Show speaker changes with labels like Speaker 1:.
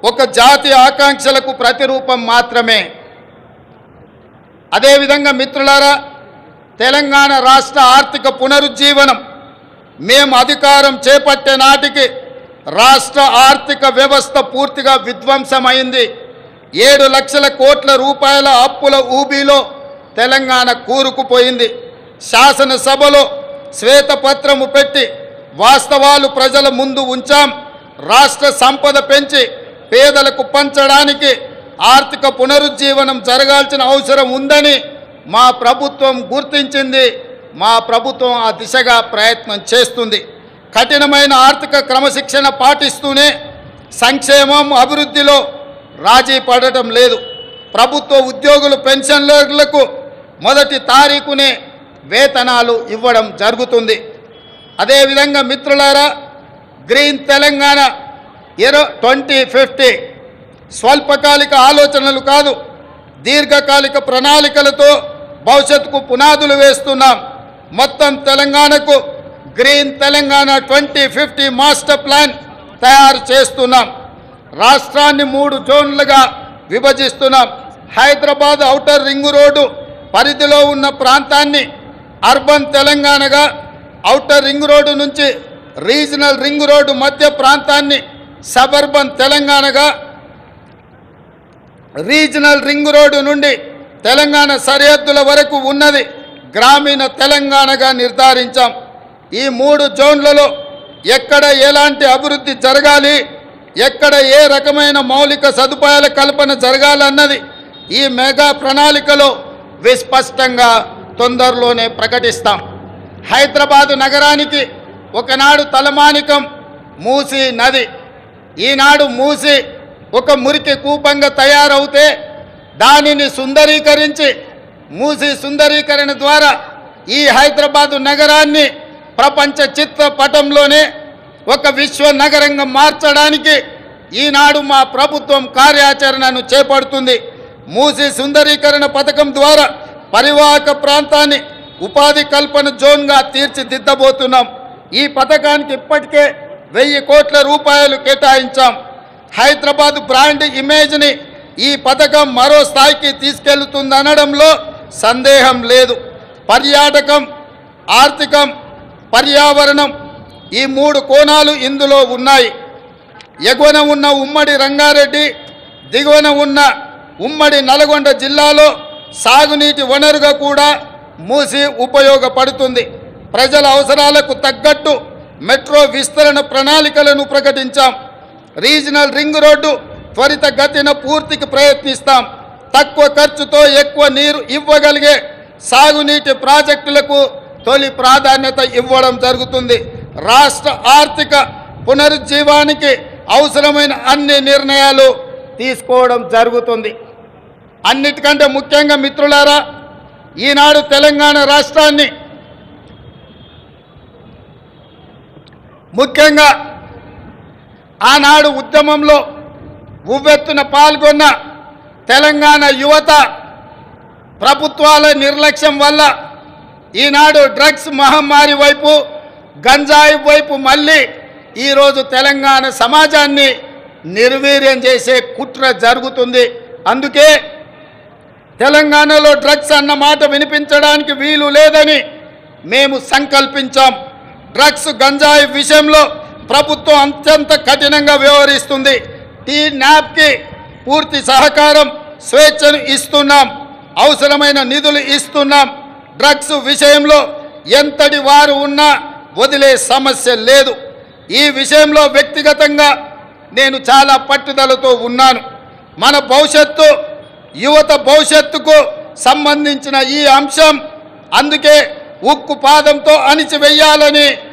Speaker 1: ఒక జాతి ఆకాంక్షలకు ప్రతిరూపం మాత్రమే అదేవిధంగా మిత్రులారా తెలంగాణ రాష్ట్ర ఆర్థిక పునరుజ్జీవనం మేము అధికారం చేపట్టే నాటికి రాష్ట్ర ఆర్థిక వ్యవస్థ పూర్తిగా విధ్వంసమైంది ఏడు లక్షల కోట్ల రూపాయల అప్పుల ఊబిలో తెలంగాణ కూరుకుపోయింది శాసనసభలో శ్వేతపత్రము పెట్టి వాస్తవాలు ప్రజల ముందు ఉంచాం రాష్ట్ర సంపద పెంచి పేదలకు పంచడానికి ఆర్థిక పునరుజ్జీవనం జరగాల్సిన అవసరం ఉందని మా ప్రభుత్వం గుర్తించింది మా ప్రభుత్వం ఆ దిశగా ప్రయత్నం చేస్తుంది కఠినమైన ఆర్థిక క్రమశిక్షణ పాటిస్తూనే సంక్షేమం అభివృద్ధిలో రాజీ పడటం లేదు ప్రభుత్వ ఉద్యోగులు పెన్షన్లకు మొదటి తారీఖునే వేతనాలు ఇవ్వడం జరుగుతుంది అదేవిధంగా మిత్రులారా గ్రీన్ తెలంగాణ ఇరో ట్వంటీ ఫిఫ్టీ స్వల్పకాలిక ఆలోచనలు కాదు దీర్ఘకాలిక ప్రణాళికలతో భవిష్యత్తుకు పునాదులు వేస్తున్నాం మొత్తం తెలంగాణకు green Telangana twenty fifty master plan తయారు చేస్తున్నాం రాష్ట్రాన్ని మూడు జోన్లుగా విభజిస్తున్నాం హైదరాబాద్ ఔటర్ రింగ్ రోడ్డు పరిధిలో ఉన్న ప్రాంతాన్ని అర్బన్ తెలంగాణగా ఔటర్ రింగ్ రోడ్డు నుంచి రీజనల్ రింగ్ రోడ్డు మధ్య ప్రాంతాన్ని సబర్బన్ తెలంగాణగా రీజనల్ రింగ్ రోడ్డు నుండి తెలంగాణ సరిహద్దుల వరకు ఉన్నది గ్రామీణ తెలంగాణగా నిర్ధారించాం ఈ మూడు జోన్లలో ఎక్కడ ఎలాంటి అభివృద్ధి జరగాలి ఎక్కడ ఏ రకమైన మౌలిక సదుపాయాల కల్పన జరగాలన్నది ఈ మెగా ప్రణాళికలో విస్పష్టంగా తొందరలోనే ప్రకటిస్తాం హైదరాబాదు నగరానికి ఒకనాడు తలమానికం మూసి నది ఈనాడు మూసి ఒక మురికి కూపంగా తయారవుతే దానిని సుందరీకరించి మూసి సుందరీకరణ ద్వారా ఈ హైదరాబాదు నగరాన్ని ప్రపంచ చిత్రపటంలోనే ఒక విశ్వ నగరంగా మార్చడానికి ఈనాడు మా ప్రభుత్వం కార్యాచరణను చేపడుతుంది మూసి సుందరీకరణ పథకం ద్వారా పరివాహక ప్రాంతాన్ని ఉపాధి కల్పన జోన్గా తీర్చిదిద్దబోతున్నాం ఈ పథకానికి ఇప్పటికే వెయ్యి కోట్ల రూపాయలు కేటాయించాం హైదరాబాద్ బ్రాండ్ ఇమేజ్ని ఈ పథకం మరో స్థాయికి తీసుకెళ్తుందనడంలో సందేహం లేదు పర్యాటకం ఆర్థికం పర్యావరణం ఈ మూడు కోణాలు ఇందులో ఉన్నాయి ఎగువన ఉన్న ఉమ్మడి రంగారెడ్డి దిగువన ఉన్న ఉమ్మడి నల్గొండ జిల్లాలో సాగునీటి వనరుగా కూడా మూసి ఉపయోగపడుతుంది ప్రజల అవసరాలకు తగ్గట్టు మెట్రో విస్తరణ ప్రణాళికలను ప్రకటించాం రీజనల్ రింగ్ రోడ్డు త్వరిత గతిన పూర్తికి ప్రయత్నిస్తాం తక్కువ ఖర్చుతో ఎక్కువ నీరు ఇవ్వగలిగే సాగునీటి ప్రాజెక్టులకు తొలి ప్రాధాన్యత ఇవ్వడం జరుగుతుంది రాష్ట్ర ఆర్థిక పునరుజ్జీవానికి అవసరమైన అన్ని నిర్ణయాలు తీసుకోవడం జరుగుతుంది అన్నిటికంటే ముఖ్యంగా మిత్రులారా ఈనాడు తెలంగాణ రాష్ట్రాన్ని ముఖ్యంగా ఆనాడు ఉద్యమంలో ఉవ్వెత్తున పాల్గొన్న తెలంగాణ యువత ప్రభుత్వాల నిర్లక్ష్యం వల్ల ఈనాడు డ్రగ్స్ మహమ్మారి వైపు గంజాయి వైపు మళ్ళీ ఈరోజు తెలంగాణ సమాజాన్ని నిర్వీర్యం చేసే కుట్ర జరుగుతుంది అందుకే తెలంగాణలో డ్రగ్స్ అన్న మాట వినిపించడానికి వీలు లేదని మేము సంకల్పించాం డ్రగ్స్ గంజాయి విషయంలో ప్రభుత్వం అత్యంత కఠినంగా వ్యవహరిస్తుంది టీ న్యాప్కి పూర్తి సహకారం స్వేచ్ఛను ఇస్తున్నాం అవసరమైన నిధులు ఇస్తున్నాం డ్రగ్స్ విషయంలో ఎంతటి వారు ఉన్నా వదిలే సమస్య లేదు ఈ విషయంలో వ్యక్తిగతంగా నేను చాలా పట్టుదలతో ఉన్నాను మన భవిష్యత్తు యువత భవిష్యత్తుకు సంబంధించిన ఈ అంశం అందుకే ఉక్కు పాదంతో అణిచివేయాలని